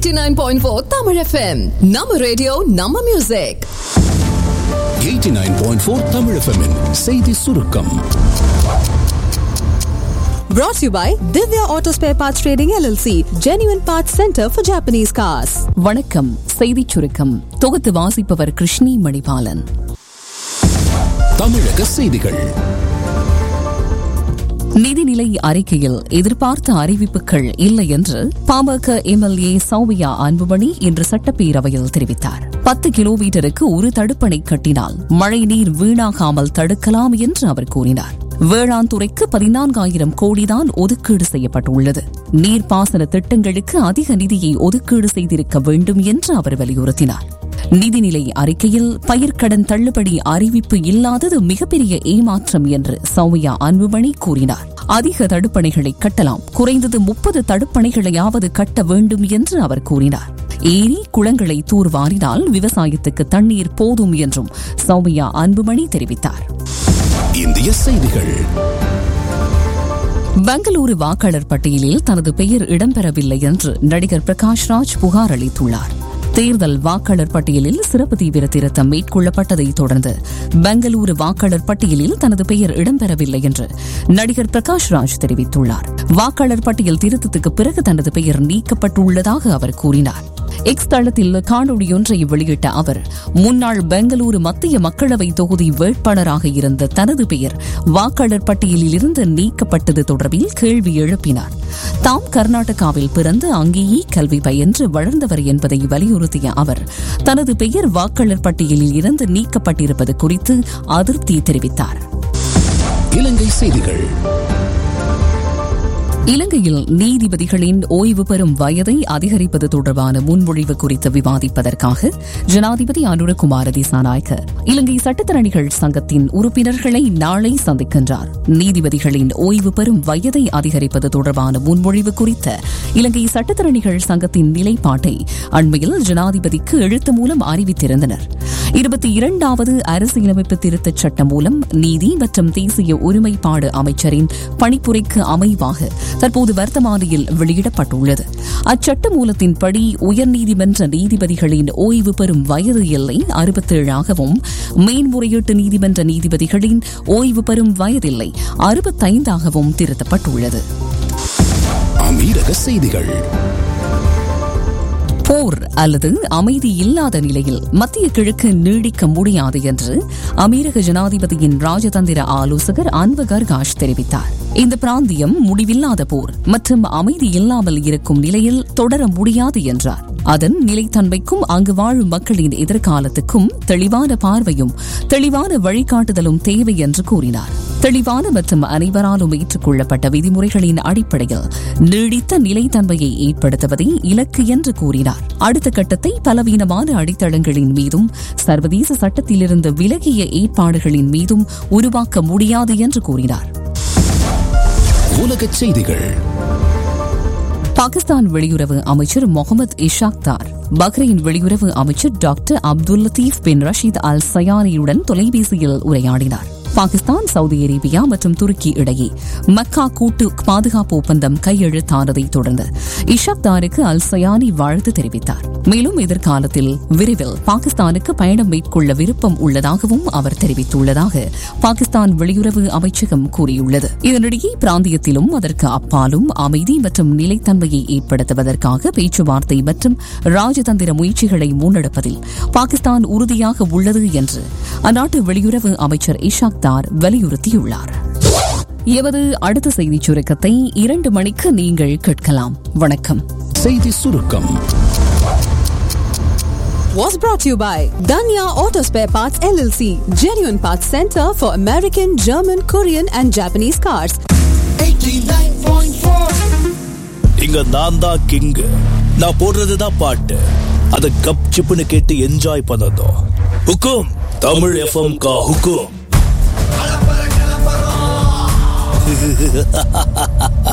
89.4 Tamil FM நம்ம radio நம்ம music 89.4 Tamil FM -இன் செய்தி சுருக்கம் Brought to you by Divya Auto Spare Parts Trading LLC, Genuine Parts Center for Japanese Cars. வணக்கம் செய்திச் சுருக்கம் தொகுத்து வாசிப்பவர் கிருஷ்ணி மணிபாலன் தமிழக செய்திகள் நிதிநிலை அறிக்கையில் எதிர்பார்த்த அறிவிப்புகள் இல்லை என்று பாமக எம்எல்ஏ சௌமியா அன்புமணி இன்று சட்டப்பேரவையில் தெரிவித்தார் பத்து கிலோமீட்டருக்கு ஒரு தடுப்பணை கட்டினால் மழைநீர் வீணாகாமல் தடுக்கலாம் என்று அவர் கூறினார் வேளாண் துறைக்கு பதினான்காயிரம் கோடிதான் ஒதுக்கீடு செய்யப்பட்டுள்ளது நீர்ப்பாசன திட்டங்களுக்கு அதிக நிதியை ஒதுக்கீடு செய்திருக்க வேண்டும் என்று அவர் வலியுறுத்தினார் நிதிநிலை அறிக்கையில் பயிர்க்கடன் தள்ளுபடி அறிவிப்பு இல்லாதது மிகப்பெரிய ஏமாற்றம் என்று சௌமியா அன்புமணி கூறினார் அதிக தடுப்பணைகளை கட்டலாம் குறைந்தது முப்பது தடுப்பணைகளையாவது கட்ட வேண்டும் என்று அவர் கூறினார் ஏரி குளங்களை தூர்வாரினால் விவசாயத்துக்கு தண்ணீர் போதும் என்றும் சௌமியா அன்புமணி தெரிவித்தார் இந்திய செய்திகள் பெங்களூரு வாக்காளர் பட்டியலில் தனது பெயர் இடம்பெறவில்லை என்று நடிகர் பிரகாஷ் ராஜ் புகார் அளித்துள்ளார் தேர்தல் வாக்காளர் பட்டியலில் சிறப்பு தீவிர திருத்தம் மேற்கொள்ளப்பட்டதைத் தொடர்ந்து பெங்களூரு வாக்காளர் பட்டியலில் தனது பெயர் இடம்பெறவில்லை என்று நடிகர் பிரகாஷ் ராஜ் தெரிவித்துள்ளார் வாக்காளர் பட்டியல் திருத்தத்துக்கு பிறகு தனது பெயர் நீக்கப்பட்டுள்ளதாக அவர் கூறினார் எக்ஸ் தளத்தில் காணொலியொன்றை வெளியிட்ட அவர் முன்னாள் பெங்களூரு மத்திய மக்களவை தொகுதி வேட்பாளராக இருந்த தனது பெயர் வாக்காளர் பட்டியலில் இருந்து நீக்கப்பட்டது தொடர்பில் கேள்வி எழுப்பினார் தாம் கர்நாடகாவில் பிறந்து அங்கேயே கல்வி பயின்று வளர்ந்தவர் என்பதை வலியுறுத்திய அவர் தனது பெயர் வாக்காளர் பட்டியலில் இருந்து நீக்கப்பட்டிருப்பது குறித்து அதிருப்தி தெரிவித்தார் இலங்கை செய்திகள் இலங்கையில் நீதிபதிகளின் ஓய்வு பெறும் வயதை அதிகரிப்பது தொடர்பான முன்மொழிவு குறித்து விவாதிப்பதற்காக ஜனாதிபதி அனுரகுமார திசாநாயக்க இலங்கை சட்டத்தரணிகள் சங்கத்தின் உறுப்பினர்களை நாளை சந்திக்கின்றார் நீதிபதிகளின் ஓய்வு பெறும் வயதை அதிகரிப்பது தொடர்பான முன்மொழிவு குறித்த இலங்கை சட்டத்தரணிகள் சங்கத்தின் நிலைப்பாட்டை அண்மையில் ஜனாதிபதிக்கு எழுத்து மூலம் அறிவித்திருந்தனர் இருபத்தி இரண்டாவது அரசியலமைப்பு திருத்தச் சட்டம் மூலம் நீதி மற்றும் தேசிய ஒருமைப்பாடு அமைச்சரின் பணிப்புரைக்கு அமைவாக தற்போது வர்த்தமானியில் வெளியிடப்பட்டுள்ளது அச்சட்ட மூலத்தின்படி உயர்நீதிமன்ற நீதிபதிகளின் ஓய்வு பெறும் வயது எல்லை அறுபத்தேழாகவும் மேன்முறையீட்டு நீதிமன்ற நீதிபதிகளின் ஓய்வு பெறும் வயதில்லை அறுபத்தைந்தாகவும் திருத்தப்பட்டுள்ளது அமீரக செய்திகள் போர் அல்லது அமைதி இல்லாத நிலையில் மத்திய கிழக்கு நீடிக்க முடியாது என்று அமீரக ஜனாதிபதியின் ராஜதந்திர ஆலோசகர் அன்வர் கர்காஷ் தெரிவித்தார் இந்த பிராந்தியம் முடிவில்லாத போர் மற்றும் அமைதி இல்லாமல் இருக்கும் நிலையில் தொடர முடியாது என்றார் அதன் நிலைத்தன்மைக்கும் அங்கு வாழும் மக்களின் எதிர்காலத்துக்கும் தெளிவான பார்வையும் தெளிவான வழிகாட்டுதலும் தேவை என்று கூறினார் தெளிவான மற்றும் அனைவராலும் ஏற்றுக்கொள்ளப்பட்ட விதிமுறைகளின் அடிப்படையில் நீடித்த நிலைத்தன்மையை ஏற்படுத்துவதே இலக்கு என்று கூறினார் அடுத்த கட்டத்தை பலவீனமான அடித்தளங்களின் மீதும் சர்வதேச சட்டத்திலிருந்து விலகிய ஏற்பாடுகளின் மீதும் உருவாக்க முடியாது என்று கூறினார் உலகச் செய்திகள் பாகிஸ்தான் வெளியுறவு அமைச்சர் முகமது இஷாக் தார் பஹ்ரைன் வெளியுறவு அமைச்சர் doctor Abdul Latif bin Rashid Al சயானியுடன் தொலைபேசியில் உரையாடினார் பாகிஸ்தான் சவுதி அரேபியா மற்றும் துருக்கி இடையே மக்கா கூட்டு பாதுகாப்பு ஒப்பந்தம் கையெழுத்தானதை தொடர்ந்து இஷாக் தாருக்கு அல் சயானி வாழ்த்து தெரிவித்தார் மேலும் எதிர்காலத்தில் விரைவில் பாகிஸ்தானுக்கு பயணம் மேற்கொள்ள விருப்பம் உள்ளதாகவும் அவர் தெரிவித்துள்ளதாக பாகிஸ்தான் வெளியுறவு அமைச்சகம் கூறியுள்ளது இதனிடையே பிராந்தியத்திலும் அதற்கு அப்பாலும் அமைதி மற்றும் நிலைத்தன்மையை ஏற்படுத்துவதற்காக பேச்சுவார்த்தை மற்றும் ராஜதந்திர முயற்சிகளை முன்னெடுப்பதில் பாகிஸ்தான் உறுதியாக உள்ளது என்று அந்நாட்டு வெளியுறவு அமைச்சர் இஷாக் தார் வலியுறுத்தியுள்ளார் எமது அடுத்த செய்திச் சுருக்கத்தை இரண்டு மணிக்கு நீங்கள் கேட்கலாம் வணக்கம் செய்தி சுருக்கம் Was brought to you by Danya Auto Spare Parts LLC, Genuine Parts Center for American, German, Korean, and Japanese cars. இங்க நான் தான் கிங் நான் போடுறதுதான் பாட்டு அத கப் சிப்புன்னு கேட்டு என்ஜாய் பண்ணதும் ஹுக்கும் தமிழ் எஃப்எம் கா ஹுக்கும்